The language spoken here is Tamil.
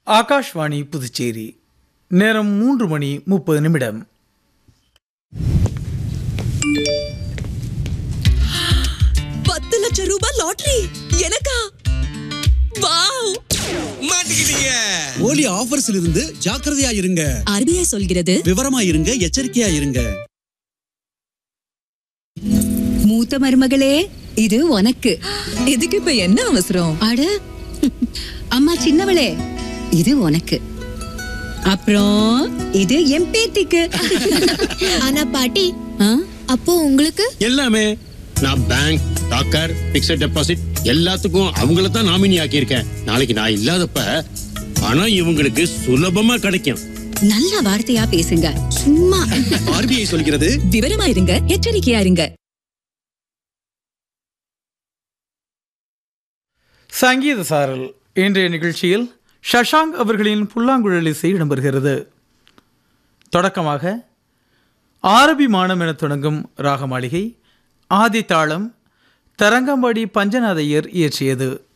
ஆகாஷ்வாணி புதுச்சேரி நேரம் மூன்று மணி முப்பது நிமிடம் பத்து லட்சம் ரூபாய் லாட்டரி எனக்கா வாவ் மாட்டிக்கிட்டீங்க ஓலி ஆஃபர்ஸ்ல இருந்து ஜாக்கிரதையா இருங்க ஆர்பிஐ சொல்கிறது விவரமா இருங்க எச்சரிக்கையா இருங்க மூத்த மருமகளே இது உனக்கு இதுக்கு இப்ப என்ன அவசரம் அட அம்மா சின்னவளே இது உனக்கு அப்புறம் இது என் பேத்திக்கு ஆனா பாட்டி ஆ? அப்போ உங்களுக்கு எல்லாமே நான் பேங்க் டாக்கர் பிக்ஸட் டெபாசிட் எல்லாத்துக்கும் அவங்கள தான் நாமினி ஆக்கியிருக்கேன் நாளைக்கு நான் இல்லாதப்ப பணம் இவங்களுக்கு சுலபமா கிடைக்கும் நல்ல வார்த்தையா பேசுங்க சும்மா ஆர்பிஐ சொல்கிறது விவரமா இருங்க எச்சரிக்கையா இருங்க சங்கீத சாரல் இன்றைய நிகழ்ச்சியில் ஷஷாங்க் அவர்களின் புல்லாங்குழல் இசை இடம்பெறுகிறது தொடக்கமாக ஆரபிமானம் என தொடங்கும் ராகமாளிகை ஆதி தாளம் தரங்கம்பாடி பஞ்சநாதையர் இயற்றியது